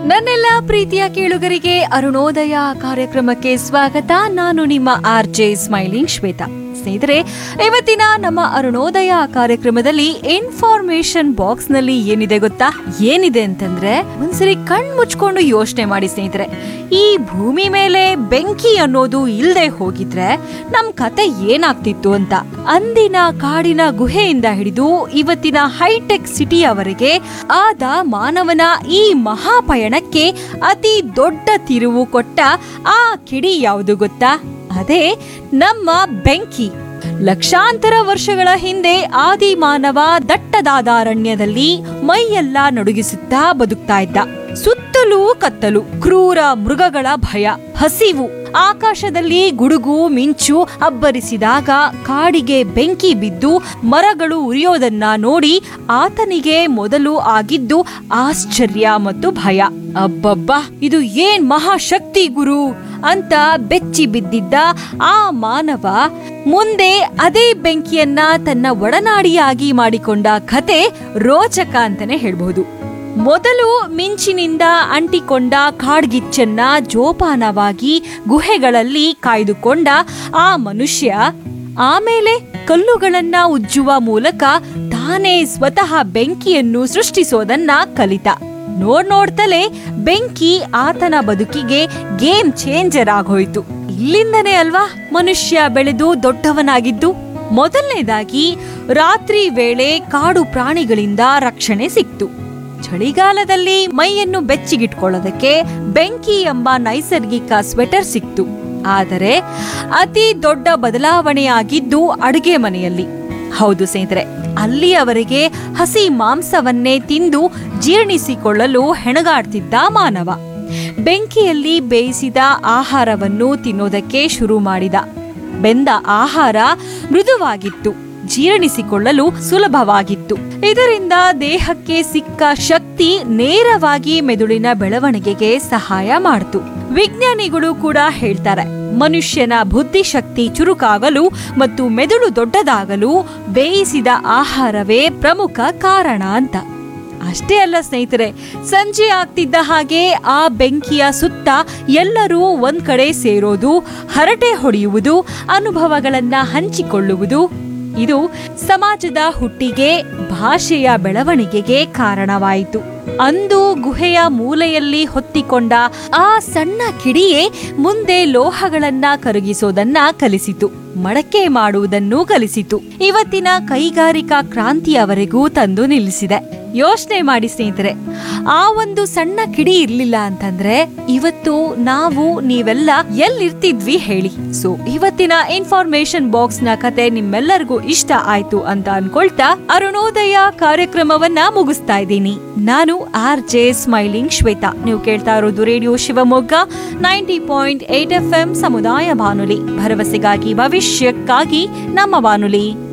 ನನ್ನೆಲ್ಲ ಪ್ರೀತಿಯ ಕೇಳುಗರಿಗೆ ಅರುಣೋದಯ ಕಾರ್ಯಕ್ರಮಕ್ಕೆ ಸ್ವಾಗತ ನಾನು ನಿಮ್ಮ ಆರ್ ಜೆ ಸ್ಮೈಲಿಂಗ್ ಶ್ವೇತಾ ಸ್ನೇಹಿತರೆ ಇವತ್ತಿನ ನಮ್ಮ ಅರುಣೋದಯ ಕಾರ್ಯಕ್ರಮದಲ್ಲಿ ಇನ್ಫಾರ್ಮೇಶನ್ ಬಾಕ್ಸ್ ನಲ್ಲಿ ಏನಿದೆ ಗೊತ್ತಾ ಏನಿದೆ ಅಂತಂದ್ರೆ ಒಂದ್ಸರಿ ಕಣ್ ಮುಚ್ಕೊಂಡು ಯೋಚನೆ ಮಾಡಿ ಸ್ನೇಹಿತರೆ ಈ ಭೂಮಿ ಮೇಲೆ ಬೆಂಕಿ ಅನ್ನೋದು ಇಲ್ದೆ ಹೋಗಿದ್ರೆ ನಮ್ ಕತೆ ಏನಾಗ್ತಿತ್ತು ಅಂತ ಅಂದಿನ ಕಾಡಿನ ಗುಹೆಯಿಂದ ಹಿಡಿದು ಇವತ್ತಿನ ಹೈಟೆಕ್ ಸಿಟಿಯವರೆಗೆ ಆದ ಮಾನವನ ಈ ಮಹಾಪಯಣಕ್ಕೆ ಅತಿ ದೊಡ್ಡ ತಿರುವು ಕೊಟ್ಟ ಆ ಕಿಡಿ ಯಾವುದು ಗೊತ್ತಾ ಅದೇ ನಮ್ಮ ಬೆಂಕಿ ಲಕ್ಷಾಂತರ ವರ್ಷಗಳ ಹಿಂದೆ ಆದಿ ಮಾನವ ದಟ್ಟದಾದ ಅರಣ್ಯದಲ್ಲಿ ಮೈಯೆಲ್ಲ ನಡುಗಿಸುತ್ತಾ ಬದುಕ್ತಾ ಇದ್ದ ಸುತ್ತಲೂ ಕತ್ತಲು ಕ್ರೂರ ಮೃಗಗಳ ಭಯ ಹಸಿವು ಆಕಾಶದಲ್ಲಿ ಗುಡುಗು ಮಿಂಚು ಅಬ್ಬರಿಸಿದಾಗ ಕಾಡಿಗೆ ಬೆಂಕಿ ಬಿದ್ದು ಮರಗಳು ಉರಿಯೋದನ್ನ ನೋಡಿ ಆತನಿಗೆ ಮೊದಲು ಆಗಿದ್ದು ಆಶ್ಚರ್ಯ ಮತ್ತು ಭಯ ಅಬ್ಬಬ್ಬಾ ಇದು ಏನ್ ಮಹಾಶಕ್ತಿ ಗುರು ಅಂತ ಬೆಚ್ಚಿ ಬಿದ್ದಿದ್ದ ಆ ಮಾನವ ಮುಂದೆ ಅದೇ ಬೆಂಕಿಯನ್ನ ತನ್ನ ಒಡನಾಡಿಯಾಗಿ ಮಾಡಿಕೊಂಡ ಕತೆ ರೋಚಕ ಅಂತಾನೆ ಹೇಳ್ಬಹುದು ಮೊದಲು ಮಿಂಚಿನಿಂದ ಅಂಟಿಕೊಂಡ ಕಾಡ್ಗಿಚ್ಚನ್ನ ಜೋಪಾನವಾಗಿ ಗುಹೆಗಳಲ್ಲಿ ಕಾಯ್ದುಕೊಂಡ ಆ ಮನುಷ್ಯ ಆಮೇಲೆ ಕಲ್ಲುಗಳನ್ನ ಉಜ್ಜುವ ಮೂಲಕ ತಾನೇ ಸ್ವತಃ ಬೆಂಕಿಯನ್ನು ಸೃಷ್ಟಿಸೋದನ್ನ ಕಲಿತ ನೋಡ್ ನೋಡ್ತಲೇ ಬೆಂಕಿ ಆತನ ಬದುಕಿಗೆ ಗೇಮ್ ಚೇಂಜರ್ ಆಗೋಯ್ತು ಇಲ್ಲಿಂದನೇ ಅಲ್ವಾ ಮನುಷ್ಯ ಬೆಳೆದು ದೊಡ್ಡವನಾಗಿದ್ದು ಮೊದಲನೇದಾಗಿ ರಾತ್ರಿ ವೇಳೆ ಕಾಡು ಪ್ರಾಣಿಗಳಿಂದ ರಕ್ಷಣೆ ಸಿಕ್ತು ಚಳಿಗಾಲದಲ್ಲಿ ಮೈಯನ್ನು ಬೆಚ್ಚಿಗಿಟ್ಕೊಳ್ಳೋದಕ್ಕೆ ಬೆಂಕಿ ಎಂಬ ನೈಸರ್ಗಿಕ ಸ್ವೆಟರ್ ಸಿಕ್ತು ಆದರೆ ಅತಿ ದೊಡ್ಡ ಬದಲಾವಣೆಯಾಗಿದ್ದು ಅಡುಗೆ ಮನೆಯಲ್ಲಿ ಹೌದು ಸ್ನೇಹಿತರೆ ಅಲ್ಲಿಯವರೆಗೆ ಹಸಿ ಮಾಂಸವನ್ನೇ ತಿಂದು ಜೀರ್ಣಿಸಿಕೊಳ್ಳಲು ಹೆಣಗಾಡ್ತಿದ್ದ ಮಾನವ ಬೆಂಕಿಯಲ್ಲಿ ಬೇಯಿಸಿದ ಆಹಾರವನ್ನು ತಿನ್ನೋದಕ್ಕೆ ಶುರು ಮಾಡಿದ ಬೆಂದ ಆಹಾರ ಮೃದುವಾಗಿತ್ತು ಜೀರ್ಣಿಸಿಕೊಳ್ಳಲು ಸುಲಭವಾಗಿತ್ತು ಇದರಿಂದ ದೇಹಕ್ಕೆ ಸಿಕ್ಕ ಶಕ್ತಿ ನೇರವಾಗಿ ಮೆದುಳಿನ ಬೆಳವಣಿಗೆಗೆ ಸಹಾಯ ಮಾಡ್ತು ವಿಜ್ಞಾನಿಗಳು ಕೂಡ ಹೇಳ್ತಾರೆ ಮನುಷ್ಯನ ಬುದ್ಧಿಶಕ್ತಿ ಚುರುಕಾಗಲು ಮತ್ತು ಮೆದುಳು ದೊಡ್ಡದಾಗಲು ಬೇಯಿಸಿದ ಆಹಾರವೇ ಪ್ರಮುಖ ಕಾರಣ ಅಂತ ಅಷ್ಟೇ ಅಲ್ಲ ಸ್ನೇಹಿತರೆ ಸಂಜೆ ಆಗ್ತಿದ್ದ ಹಾಗೆ ಆ ಬೆಂಕಿಯ ಸುತ್ತ ಎಲ್ಲರೂ ಒಂದ್ ಕಡೆ ಸೇರೋದು ಹರಟೆ ಹೊಡೆಯುವುದು ಅನುಭವಗಳನ್ನ ಹಂಚಿಕೊಳ್ಳುವುದು ಇದು ಸಮಾಜದ ಹುಟ್ಟಿಗೆ ಭಾಷೆಯ ಬೆಳವಣಿಗೆಗೆ ಕಾರಣವಾಯಿತು ಅಂದು ಗುಹೆಯ ಮೂಲೆಯಲ್ಲಿ ಹೊತ್ತಿಕೊಂಡ ಆ ಸಣ್ಣ ಕಿಡಿಯೇ ಮುಂದೆ ಲೋಹಗಳನ್ನ ಕರಗಿಸೋದನ್ನ ಕಲಿಸಿತು ಮಡಕೆ ಮಾಡುವುದನ್ನು ಕಲಿಸಿತು ಇವತ್ತಿನ ಕೈಗಾರಿಕಾ ಕ್ರಾಂತಿಯವರೆಗೂ ತಂದು ನಿಲ್ಲಿಸಿದೆ ಯೋಚನೆ ಮಾಡಿ ಸ್ನೇಹಿತರೆ ಆ ಒಂದು ಸಣ್ಣ ಕಿಡಿ ಇರ್ಲಿಲ್ಲ ಅಂತಂದ್ರೆ ಇವತ್ತು ನಾವು ನೀವೆಲ್ಲ ಎಲ್ಲಿರ್ತಿದ್ವಿ ಹೇಳಿ ಸೊ ಇವತ್ತಿನ ಇನ್ಫಾರ್ಮೇಶನ್ ಬಾಕ್ಸ್ ನ ಕತೆ ನಿಮ್ಮೆಲ್ಲರಿಗೂ ಇಷ್ಟ ಆಯ್ತು ಅಂತ ಅನ್ಕೊಳ್ತಾ ಅರುಣೋದಯ ಕಾರ್ಯಕ್ರಮವನ್ನ ಮುಗಿಸ್ತಾ ಇದ್ದೀನಿ ನಾನು ಆರ್ ಜೆ ಸ್ಮೈಲಿಂಗ್ ಶ್ವೇತಾ ನೀವು ಕೇಳ್ತಾ ಇರೋದು radio Shivamogga ninety point eight F M ಸಮುದಾಯ ಬಾನುಲಿ ಭರವಸೆಗಾಗಿ ಭವಿಷ್ಯಕ್ಕಾಗಿ ನಮ್ಮ ಬಾನುಲಿ